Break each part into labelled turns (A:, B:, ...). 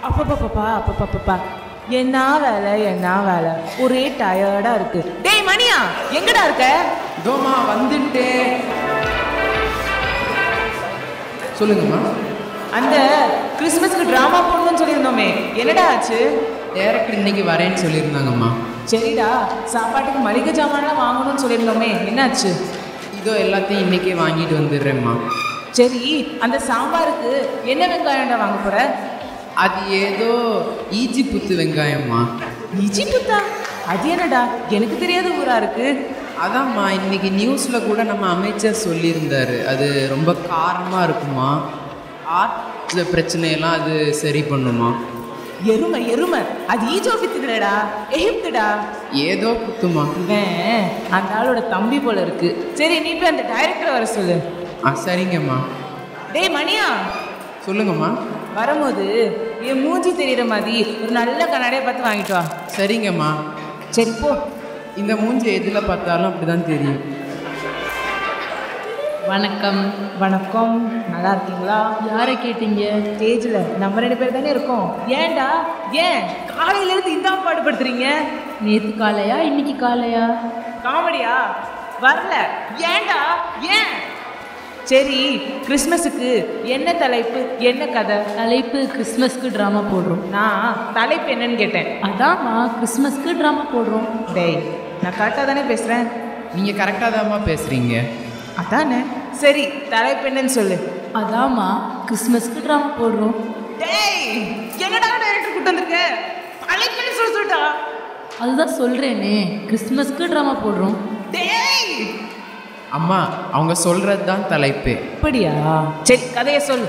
A: அப்பப்பப்பா அப்பப்பப்பா என்ன வேலை என்ன வேலை ஒரே டயர்டா இருக்கு டேய் மணியா எங்கடா இருக்க
B: இதோமா வந்துட்டேன் சொல்லுங்கம்மா
A: அந்த கிறிஸ்மஸ்க்கு டிராமா போடணும்னு சொல்லியிருந்தோமே என்னடா ஆச்சு
B: டேரக்டர் இன்னைக்கு வரேன்னு சொல்லியிருந்தாங்கம்மா
A: சரிடா சாப்பாட்டுக்கு மளிகை சாமான்லாம் வாங்கணும்னு சொல்லியிருந்தோமே என்னாச்சு
B: இதோ எல்லாத்தையும் இன்னைக்கே வாங்கிட்டு வந்துடுறேம்மா
A: சரி அந்த சாம்பாருக்கு என்ன வெங்காயம்டா வாங்க போற
B: அது ஏதோ ஈஜி புத்து வெங்காயம்மா
A: இஜிப்தா அது என்னடா எனக்கு தெரியாத ஊரா இருக்கு
B: அதாம்மா இன்னைக்கு நியூஸில் கூட நம்ம அமைச்சர் சொல்லியிருந்தாரு அது ரொம்ப காரமாக இருக்குமா ஆர்ட்ல பிரச்சனையெல்லாம் அது சரி பண்ணுமா
A: எருமை எருமை அது ஈஜோபித்துடா எகிப்துடா
B: ஏதோ புத்துமா
A: இவன் அந்த ஆளோட தம்பி போல இருக்கு சரி நீ போய் அந்த டைரக்டரை வர சொல்லு
B: ஆ சரிங்கம்மா
A: டேய் மணியா
B: சொல்லுங்கம்மா
A: வரும்போது என் மூஞ்சி தெரியுற மாதிரி ஒரு நல்ல கண்ணாடியை பார்த்து வாங்கிட்டு வா
B: சரிங்கம்மா
A: சரி போ
B: இந்த மூஞ்சி எதில் பார்த்தாலும் அப்படி தான் தெரியும்
C: வணக்கம்
A: வணக்கம் நல்லா இருக்கீங்களா
C: யாரை கேட்டீங்க
A: ஸ்டேஜில் நம்ம ரெண்டு பேர் தானே இருக்கோம் ஏன்டா ஏன் காலையில இருந்து இந்த பாடுபடுத்துறீங்க
C: நேத்து காலையா இன்னைக்கு காலையா
A: காமெடியா வரல ஏன்டா ஏன் சரி கிறிஸ்மஸுக்கு என்ன தலைப்பு என்ன கதை
C: தலைப்பு கிறிஸ்மஸ்க்கு ட்ராமா போடுறோம்
A: நான் தலைப்பு என்னன்னு கேட்டேன்
C: அதாம்மா கிறிஸ்மஸ்க்கு ட்ராமா போடுறோம்
A: டேய் நான் கரெக்டாக தானே பேசுகிறேன்
B: நீங்கள் கரெக்டாக தான்மா பேசுகிறீங்க
A: அதானே சரி தலைப்பு என்னன்னு சொல்லு
C: அதாம்மா கிறிஸ்மஸ்க்கு ட்ராமா போடுறோம்
A: டேய் என்னடா டைரக்டர் கூட்டு வந்திருக்க தலைப்பு என்ன சொல்ல சொல்லிட்டா
C: அதுதான் சொல்கிறேனே கிறிஸ்மஸ்க்கு ட்ராமா போடுறோம்
A: டேய்
B: அம்மா அவங்க சொல்கிறது தான் தலைப்பு
A: அப்படியா சரி கதையை சொல்லு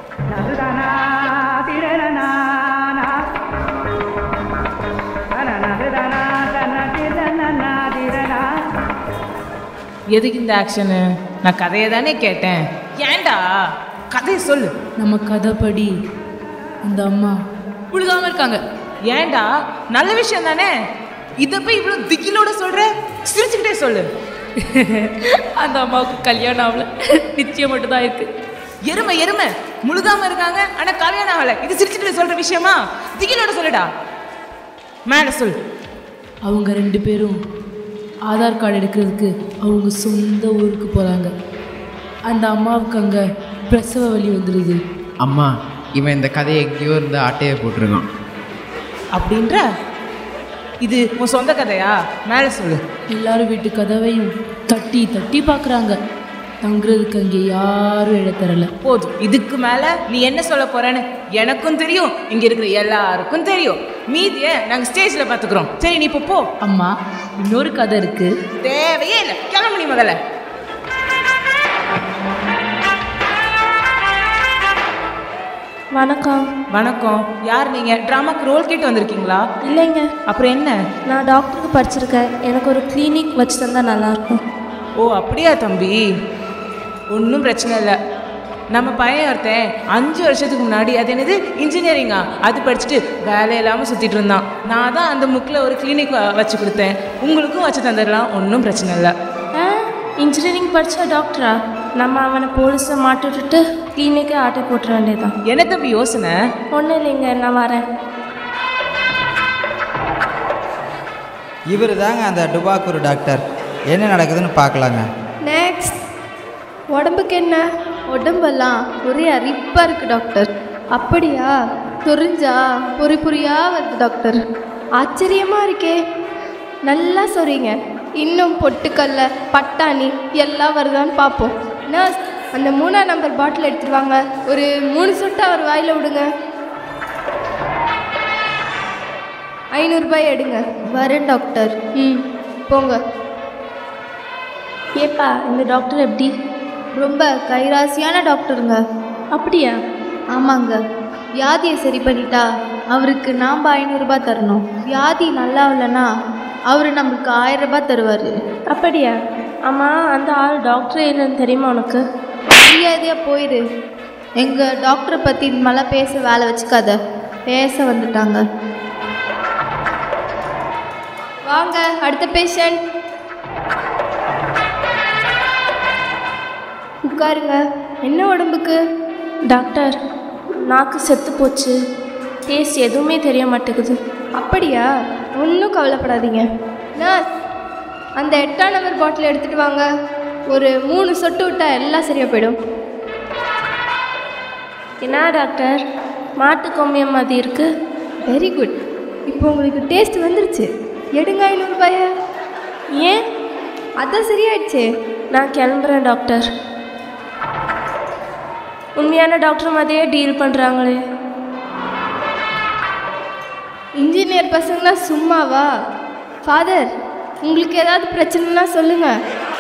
A: எதுக்கு இந்த ஆக்ஷனு நான் கதையை தானே கேட்டேன் ஏன்டா கதையை சொல்லு
C: நம்ம கதைப்படி அந்த அம்மா புழுகாம இருக்காங்க
A: ஏன்டா நல்ல விஷயம் தானே இதை போய் இவ்வளோ திகிலோட சொல்ற சிரிச்சுக்கிட்டே சொல்லு
C: அந்த அம்மாவுக்கு கல்யாணம் ஆகல நிச்சயம் மட்டும்தான் இருக்கு
A: எருமை எருமை முழுகாம இருக்காங்க ஆனா கல்யாணம் ஆகல இது சிரிச்சுட்டு சொல்ற விஷயமா திகிலோட சொல்லுடா மேல சொல்
C: அவங்க ரெண்டு பேரும் ஆதார் கார்டு எடுக்கிறதுக்கு அவங்க சொந்த ஊருக்கு போகிறாங்க அந்த அம்மாவுக்கு அங்கே பிரசவ வலி வந்துடுது
B: அம்மா இவன் இந்த கதையை எங்கேயோ இருந்து ஆட்டையை போட்டிருக்கான்
A: அப்படின்ற இது உன் சொந்த கதையா மேல சொல்லு
C: எல்லாரும் வீட்டு கதவையும் தட்டி தட்டி பார்க்குறாங்க தங்குறதுக்கு அங்கே யாரும் இட தரல
A: போதும் இதுக்கு மேல நீ என்ன சொல்ல போறேன்னு எனக்கும் தெரியும் இங்க இருக்கிற எல்லாருக்கும் தெரியும் மீதிய நாங்க ஸ்டேஜ்ல பாத்துக்கிறோம் சரி நீ இப்போ போ
C: அம்மா இன்னொரு கதை இருக்கு
A: தேவையே இல்லை கிளம்பு நீ முதல்ல
D: வணக்கம்
A: வணக்கம் யார் நீங்க டிராமாக்கு ரோல் கேட்டு வந்திருக்கீங்களா
D: இல்லைங்க
A: அப்புறம் என்ன
D: நான் டாக்டருக்கு படிச்சிருக்கேன் எனக்கு ஒரு கிளினிக் வச்சு தந்தா நல்லாயிருக்கும்
A: ஓ அப்படியா தம்பி ஒன்றும் பிரச்சனை இல்லை நம்ம பையன் ஒருத்தன் அஞ்சு வருஷத்துக்கு முன்னாடி அது என்னது இன்ஜினியரிங்கா அது படிச்சுட்டு வேலை இல்லாமல் சுற்றிட்டு இருந்தான் நான் தான் அந்த முக்கில் ஒரு கிளினிக் வச்சு கொடுத்தேன் உங்களுக்கும் வச்சு தந்துடலாம் ஒன்றும் பிரச்சனை இல்லை
D: ஆ இன்ஜினியரிங் படித்தா டாக்டரா நம்ம அவனை போலீஸை மாட்டி விட்டுட்டு கிளினிக்கே ஆட்டை போட்டுற வேண்டியதான்
A: என்ன தம்பி யோசனை
D: ஒன்றும் இல்லைங்க நான் வரேன்
E: இவர் தாங்க அந்த டுபாக்கூர் டாக்டர் என்ன நடக்குதுன்னு பார்க்கலாங்க
F: நெக்ஸ்ட் உடம்புக்கு என்ன உடம்பெல்லாம் ஒரே அரிப்பாக இருக்குது டாக்டர் அப்படியா சொரிஞ்சா பொறி பொறியா வருது டாக்டர் ஆச்சரியமாக இருக்கே நல்லா சொல்றீங்க இன்னும் பொட்டுக்கல்ல பட்டாணி எல்லாம் வருதான்னு பார்ப்போம் நர்ஸ் அந்த மூணாம் நம்பர் பாட்டில் எடுத்துட்டு வாங்க ஒரு மூணு சொட்டு அவர் வாயில் விடுங்க ஐநூறுரூபாய் எடுங்க வரேன் டாக்டர் ம் போங்க
D: ஏப்பா இந்த டாக்டர் எப்படி
F: ரொம்ப கைராசியான டாக்டருங்க
D: அப்படியா
F: ஆமாங்க வியாதியை சரி பண்ணிட்டா அவருக்கு நாம் ஐநூறுரூபா தரணும் வியாதி நல்லா இல்லைன்னா அவர் நம்மளுக்கு ஆயிரம் ரூபாய் தருவார்
D: அப்படியா ஆமாம் அந்த ஆள் டாக்டர் என்னன்னு தெரியுமா உனக்கு
F: மரியாதையாக போயிடு எங்கள் டாக்டரை பற்றி இது மாதிரிலாம் பேச வேலை வச்சுக்காத பேச வந்துட்டாங்க வாங்க அடுத்த பேஷண்ட் உட்காருங்க என்ன உடம்புக்கு
D: டாக்டர் நாக்கு செத்து போச்சு டேஸ்ட் எதுவுமே தெரிய மாட்டேங்குது
F: அப்படியா ஒன்றும் கவலைப்படாதீங்க நர்ஸ் அந்த எட்டாம் நம்பர் பாட்டில் எடுத்துகிட்டு வாங்க ஒரு மூணு சொட்டு விட்டா எல்லாம் சரியாக போயிடும்
D: என்ன டாக்டர் மாட்டு கொம்மியம் மாதிரி இருக்கு
F: வெரி குட் இப்போ உங்களுக்கு டேஸ்ட் வந்துருச்சு எடுங்க ஐநூறுபாய
D: ஏன்
F: அதான் சரியாயிடுச்சே
D: நான் கிளம்புறேன் டாக்டர் உண்மையான டாக்டர் மாதிரியே டீல் பண்ணுறாங்களே
F: இன்ஜினியர் பசங்களாம் சும்மாவா ஃபாதர் உங்களுக்கு ஏதாவது பிரச்சனைனா சொல்லுங்க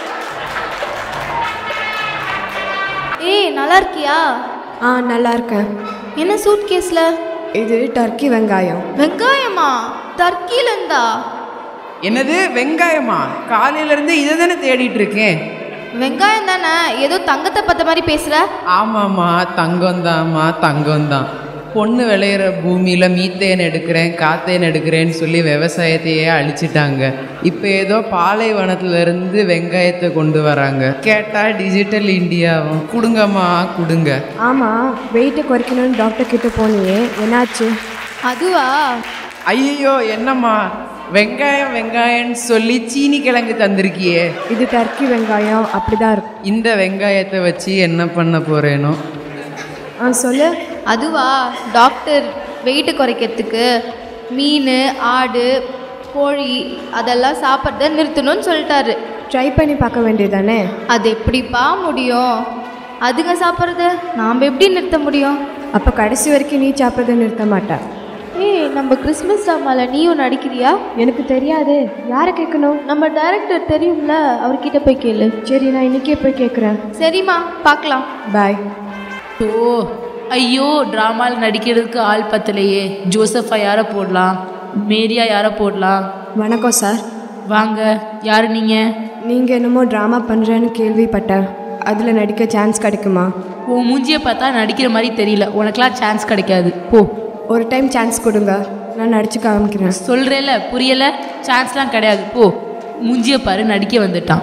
F: ஏய் நல்லா இருக்கியா
G: ஆ நல்லா இருக்கேன்
F: என்ன சூட் கேஸில்
G: இது டர்க்கி வெங்காயம்
F: வெங்காயமா டர்க்கில இருந்தா
B: என்னது வெங்காயமா காலையில இருந்து இதை தானே தேடிட்டு இருக்கேன்
F: வெங்காயம் தானே ஏதோ தங்கத்தை பத்த மாதிரி பேசுற
B: ஆமாம்மா தங்கம் தான்மா தங்கம் தான் பொண்ணு விளையிற பூமியில் மீத்தேன் எடுக்கிறேன் காத்தேன் எடுக்கிறேன்னு சொல்லி விவசாயத்தையே அழிச்சிட்டாங்க இப்போ ஏதோ பாலைவனத்துல இருந்து வெங்காயத்தை கொண்டு வராங்க கேட்டால் டிஜிட்டல் இந்தியாவும் கொடுங்கம்மா கொடுங்க
G: ஆமாம் வெயிட்டை குறைக்கணும்னு டாக்டர் கிட்ட போனியே என்னாச்சு
F: அதுவா
B: ஐயோ என்னம்மா வெங்காயம் வெங்காயம்னு சொல்லி சீனி கிழங்கு தந்திருக்கியே
G: இது டர்க்கி வெங்காயம் அப்படி தான் இருக்கும்
B: இந்த வெங்காயத்தை வச்சு என்ன பண்ண போறேனோ
G: ஆ சொல்லு
F: அதுவா டாக்டர் வெயிட்டு குறைக்கிறதுக்கு மீன் ஆடு கோழி அதெல்லாம் சாப்பிட்றத நிறுத்தணும்னு சொல்லிட்டாரு
G: ட்ரை பண்ணி பார்க்க வேண்டியதானே
F: அது எப்படிப்பா முடியும் அதுங்க சாப்பிட்றத நாம் எப்படி நிறுத்த முடியும்
G: அப்போ கடைசி வரைக்கும் நீ சாப்பிட்றதை நிறுத்த மாட்டேன்
F: ஏய் நம்ம கிறிஸ்மஸ் ட்ராமால நீயும் நடிக்கிறியா
G: எனக்கு தெரியாதே யாரை கேட்கணும்
F: நம்ம டைரக்டர் தெரியும்ல அவர்கிட்ட போய் கேளு
G: சரி நான் இன்னைக்கே போய் கேட்குறேன்
F: சரிம்மா பார்க்கலாம்
G: பாய்
C: ஓ ஐயோ ட்ராமாவில் நடிக்கிறதுக்கு ஆள் பத்தலையே ஜோசஃபா யாரை போடலாம் மேரியா யாரை போடலாம்
G: வணக்கம் சார்
C: வாங்க யார் நீங்கள்
G: நீங்கள் என்னமோ ட்ராமா பண்ணுறேன்னு கேள்விப்பட்டேன் அதில் நடிக்க சான்ஸ் கிடைக்குமா
C: உன் மூஞ்சியை பார்த்தா நடிக்கிற மாதிரி தெரியல உனக்கெல்லாம் சான்ஸ் கிடைக்காது போ
G: ஒரு டைம் சான்ஸ் கொடுங்க நான் நடிச்சு காமிக்கிறேன்
C: சொல்கிறேல புரியல சான்ஸ்லாம் கிடையாது போ மூஞ்சியை பாரு நடிக்க வந்துட்டான்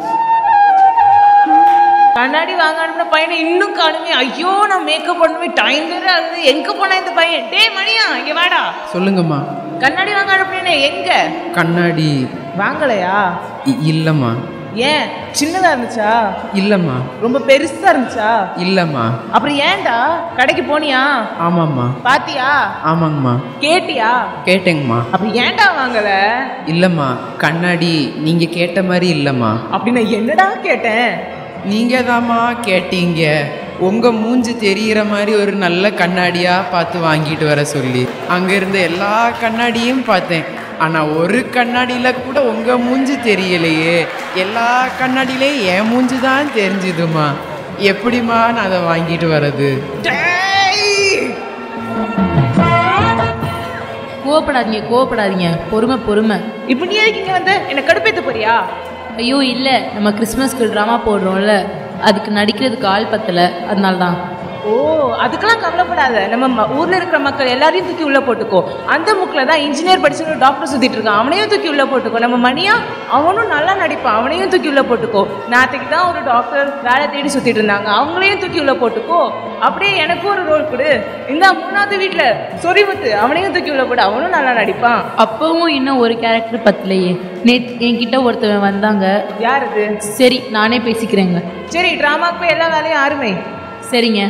A: கண்ணாடி வாங்க அனுப்பின பையனை இன்னும் காணுமே ஐயோ நான் மேக்கப் பண்ணுமே டைம் வேற ஆகுது எங்க போனா இந்த பையன் டேய் மணியா இங்க வாடா
B: சொல்லுங்கம்மா
A: கண்ணாடி வாங்க அனுப்பினே எங்க
B: கண்ணாடி
A: வாங்கலையா
B: இ- இல்லைம்மா
A: ஏன் சின்னதா இருந்துச்சா
B: இல்லைம்மா
A: ரொம்ப பெருசா இருந்துச்சா
B: இல்லைம்மா
A: அப்புறம் ஏன்டா கடைக்கு போனியா
B: ஆமாம்மா
A: பாத்தியா
B: ஆமாங்கம்மா
A: கேட்டியா
B: கேட்டேங்கம்மா
A: அப்புறம் ஏன்டா வாங்கல
B: இல்லைம்மா கண்ணாடி நீங்கள் கேட்ட மாதிரி இல்லைம்மா
A: அப்படி நான் என்னடா கேட்டேன்
B: நீங்கள் தாம்மா கேட்டீங்க உங்கள் மூஞ்சி தெரிகிற மாதிரி ஒரு நல்ல கண்ணாடியாக பார்த்து வாங்கிட்டு வர சொல்லி அங்கே இருந்த எல்லா கண்ணாடியும் பார்த்தேன் ஆனால் ஒரு கண்ணாடியில் கூட உங்கள் மூஞ்சி தெரியலையே எல்லா கண்ணாடியிலையும் என் மூஞ்சி தான் தெரிஞ்சுதுமா எப்படிம்மா நான் அதை வாங்கிட்டு வர்றது
C: கோவப்படாதீங்க கோவப்படாதீங்க பொறுமை பொறுமை
A: இப்ப நீ எதுக்கு இங்க வந்து என்ன கடுப்பேத்த போறியா
C: ஐயோ இல்லை நம்ம கிறிஸ்மஸ்க்கு ட்ராமா போடுறோம்ல அதுக்கு நடிக்கிறதுக்கு ஆள் பத்தலை அதனால தான்
A: ஓ அதுக்கெல்லாம் கவலைப்படாத நம்ம ம- ஊர்ல இருக்கிற மக்கள் எல்லாரையும் தூக்கி உள்ள போட்டுக்கோ அந்த முக்கில் தான் இன்ஜினியர் படிச்சு ஒரு டாக்டர் சுத்திட்டு இருக்கான் அவனையும் தூக்கி உள்ள போட்டுக்கோ நம்ம மணியா அவனும் நல்லா நடிப்பான் அவனையும் தூக்கி உள்ள போட்டுக்கோ நேற்றுக்கு தான் ஒரு டாக்டர் வேலை தேடி சுத்திட்டு இருந்தாங்க அவங்களையும் தூக்கி உள்ள போட்டுக்கோ அப்படியே எனக்கும் ஒரு ரோல் கொடு இந்த மூணாவது வீட்டில் சொரிமுத்து அவனையும் தூக்கி உள்ள போடு அவனும் நல்லா நடிப்பான்
C: அப்பவும் இன்னும் ஒரு கேரக்டர் பத்தலையே நேத் என்கிட்ட ஒருத்தவன் வந்தாங்க
A: யார் அது
C: சரி நானே பேசிக்கிறேங்க
A: சரி ட்ராமாக்கு போய் எல்லா வேலையும் ஆறுமை
C: சரிங்க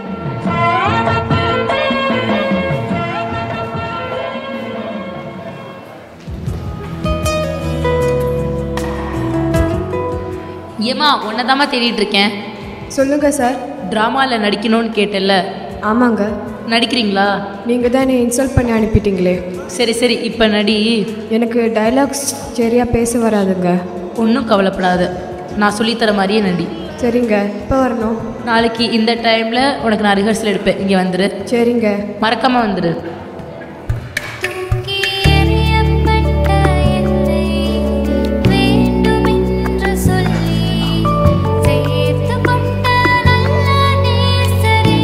C: ஏமா உன்னதாம்மா தேடிட்டு இருக்கேன்
G: சொல்லுங்கள் சார்
C: ட்ராமாவில் நடிக்கணும்னு கேட்டேல்ல
G: ஆமாங்க
C: நடிக்கிறீங்களா
G: நீங்கள் தான் என்னை இன்சல்ட் பண்ணி அனுப்பிட்டீங்களே
C: சரி சரி இப்போ நடி
G: எனக்கு டைலாக்ஸ் சரியாக பேச வராதுங்க
C: ஒன்றும் கவலைப்படாத நான் சொல்லித்தர மாதிரியே நடி
G: சரிங்க இப்போ வரணும்
C: நாளைக்கு இந்த டைமில் உனக்கு நான் ரிஹர்சல் எடுப்பேன் இங்கே வந்துரு
G: சரிங்க
C: மறக்காமல் வந்துரு
H: தூக்கி எறியப்பட்ட என்னை வேண்டுமென்று சொல்லி சேர்த்து கொண்ட நல்ல நேசரே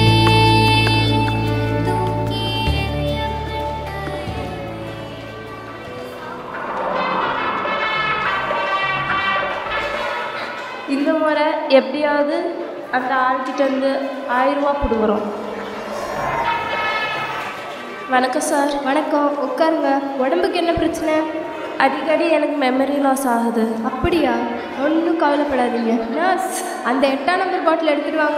H: தூக்கி எறியப்பட்ட
D: இந்த முறை எப்படியாவது அந்த ஆள்கிட்ட இருந்து ஆயிரம் ரூபா பிடுங்குறோம் வணக்கம் சார்
F: வணக்கம் உட்காருங்க உடம்புக்கு என்ன பிரச்சனை
D: அடிக்கடி எனக்கு மெமரி லாஸ் ஆகுது
F: அப்படியா ஒன்றும் கவலைப்படாதீங்க நர்ஸ் அந்த எட்டாம் நம்பர் பாட்டில் எடுத்துட்டு வாங்க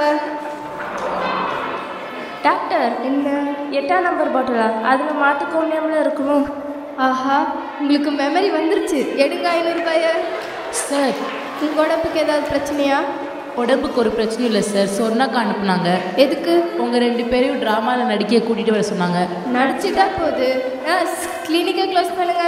D: டாக்டர்
F: என்ன
D: எட்டாம் நம்பர் பாட்டிலா அதில் மாட்டுக்கோண்டியமில் இருக்கணும்
F: ஆஹா உங்களுக்கு மெமரி வந்துருச்சு எடுங்க ஐநூறுபாய
C: சார்
F: உங்கள் உடம்புக்கு ஏதாவது பிரச்சனையா
C: உடம்புக்கு ஒரு பிரச்சனையும் இல்லை சார் சொன்னாக்கா அனுப்புனாங்க
F: எதுக்கு
C: உங்கள் ரெண்டு பேரையும் ட்ராமாவில் நடிக்க கூட்டிகிட்டு வர சொன்னாங்க
F: நடிச்சிட்டா போகுது நர்ஸ் கிளினிக்கை க்ளோஸ் பண்ணுங்க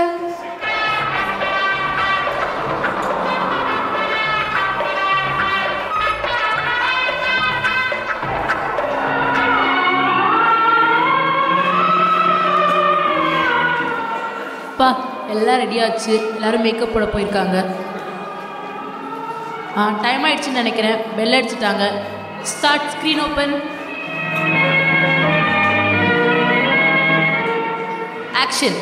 C: அப்பா எல்லாம் ரெடியாச்சு எல்லாரும் மேக்கப் போட போயிருக்காங்க ஆ டைம் ஆயிடுச்சுன்னு நினைக்கிறேன் பெல் அடிச்சிட்டாங்க ஸ்டார்ட் ஸ்க்ரீன் ஓப்பன் ஆக்ஷன்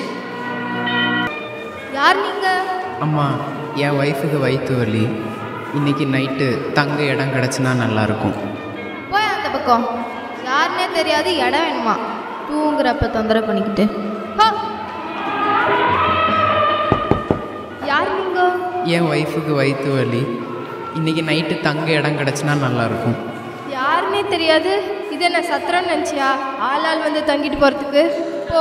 F: யார் நீங்கள்
B: அம்மா என் ஒய்ஃபுக்கு வயிற்று வலி இன்னைக்கு நைட்டு தங்க இடம் கிடச்சினா நல்லாயிருக்கும்
F: போய் அந்த பக்கம் யாருன்னே தெரியாது இடம் வேணுமா தூங்குறப்ப தொந்தரவு பண்ணிக்கிட்டு போ. யார் நீங்க
B: என் ஒய்ஃபுக்கு வயிற்று வலி இன்னைக்கு நைட்டு தங்க இடம் கிடச்சினா நல்லாயிருக்கும்
F: யாருன்னே தெரியாது இது என்ன சத்திரம்னு நினச்சியா ஆள் ஆள் வந்து தங்கிட்டு போகிறதுக்கு போ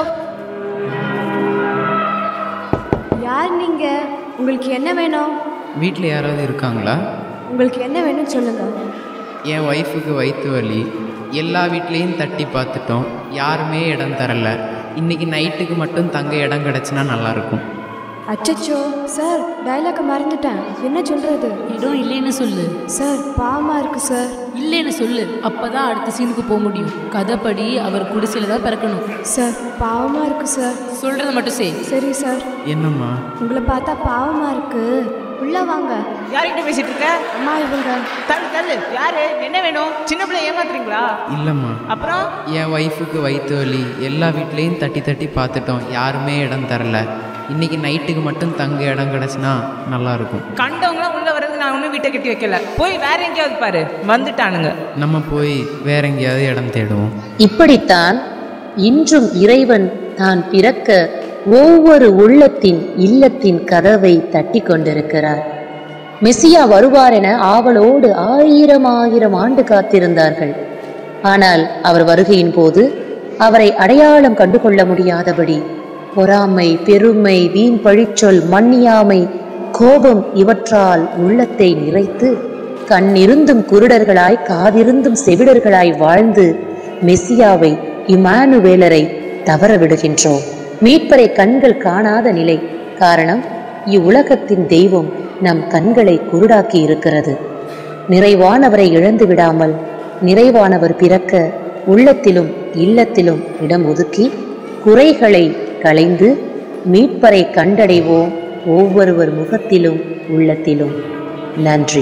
G: யார் நீங்கள் உங்களுக்கு என்ன வேணும்
B: வீட்டில் யாராவது இருக்காங்களா
G: உங்களுக்கு என்ன வேணும்னு சொல்லுங்கள்
B: என் ஒய்ஃபுக்கு வயிற்று வலி எல்லா வீட்லேயும் தட்டி பார்த்துட்டோம் யாருமே இடம் தரல இன்னைக்கு நைட்டுக்கு மட்டும் தங்க இடம் கிடச்சினா நல்லாயிருக்கும்
G: அச்சச்சோ சார் டைலாக்கை மறந்துட்டேன் என்ன சொல்கிறது
C: இடம் இல்லைன்னு சொல்லு
G: சார் பாவமாக இருக்குது சார்
C: இல்லைன்னு சொல்லு அப்பதான் அடுத்த சீனுக்கு போக முடியும் கதைப்படி அவர் குடிசையில் தான் பிறக்கணும்
G: சார் பாவமாக இருக்குது சார்
C: சொல்கிறத மட்டும் செய்
G: சரி சார்
B: என்னம்மா
G: உங்களை பார்த்தா பாவமாக இருக்குது உள்ளே வாங்க
A: யார்கிட்ட பேசிட்டு இருக்க
G: அம்மா இவங்க
A: தள்ளு தள்ளு யாரு என்ன வேணும் சின்ன பிள்ளை ஏமாத்துறீங்களா
B: இல்லைம்மா
A: அப்புறம்
B: என் ஒய்ஃபுக்கு வயிற்று வலி எல்லா வீட்லேயும் தட்டி தட்டி பார்த்துட்டோம் யாருமே இடம் தரல இன்னைக்கு நைட்டுக்கு மட்டும் தங்க இடம் கிடச்சினா நல்லாயிருக்கும்
A: கண்டவங்களாம் உள்ள வர்றது நான் ஒன்றும் வீட்டை கட்டி வைக்கல போய் வேற எங்கேயாவது பாரு வந்துட்டானுங்க
B: நம்ம போய் வேற எங்கேயாவது இடம் தேடுவோம்
I: இப்படித்தான் இன்றும் இறைவன் தான் பிறக்க ஒவ்வொரு உள்ளத்தின் இல்லத்தின் கதவை தட்டி கொண்டிருக்கிறார் மெசியா வருவார் என ஆவலோடு ஆயிரம் ஆயிரம் ஆண்டு காத்திருந்தார்கள் ஆனால் அவர் வருகையின் போது அவரை அடையாளம் கண்டுகொள்ள முடியாதபடி பொறாமை பெருமை வீண் பழிச்சொல் மன்னியாமை கோபம் இவற்றால் உள்ளத்தை நிறைத்து கண்ணிருந்தும் குருடர்களாய் காதிருந்தும் செவிடர்களாய் வாழ்ந்து மெசியாவை இமானுவேலரை தவற விடுகின்றோம் மீட்பரை கண்கள் காணாத நிலை காரணம் இவ்வுலகத்தின் தெய்வம் நம் கண்களை குருடாக்கி இருக்கிறது நிறைவானவரை இழந்து விடாமல் நிறைவானவர் பிறக்க உள்ளத்திலும் இல்லத்திலும் இடம் ஒதுக்கி குறைகளை களைந்து மீட்பரை கண்டடைவோம் ஒவ்வொருவர் முகத்திலும் உள்ளத்திலும் நன்றி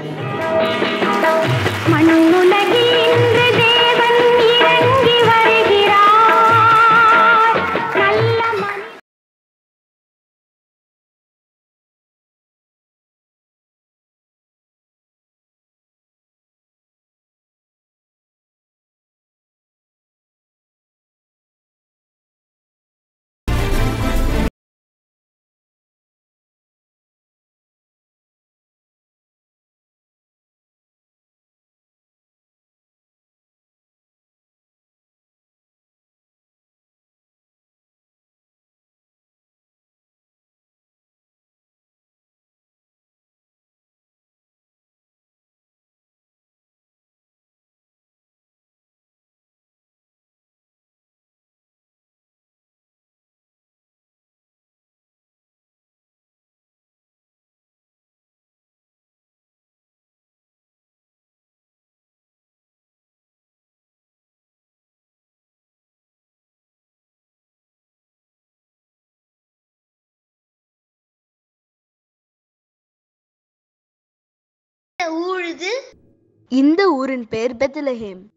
H: மண்ணுலகில் இன்று தேவன் இறங்கி வருகிறார் நல்ல மனி
J: ஊழுது இந்த ஊரின் பெயர் பெத்லஹேம்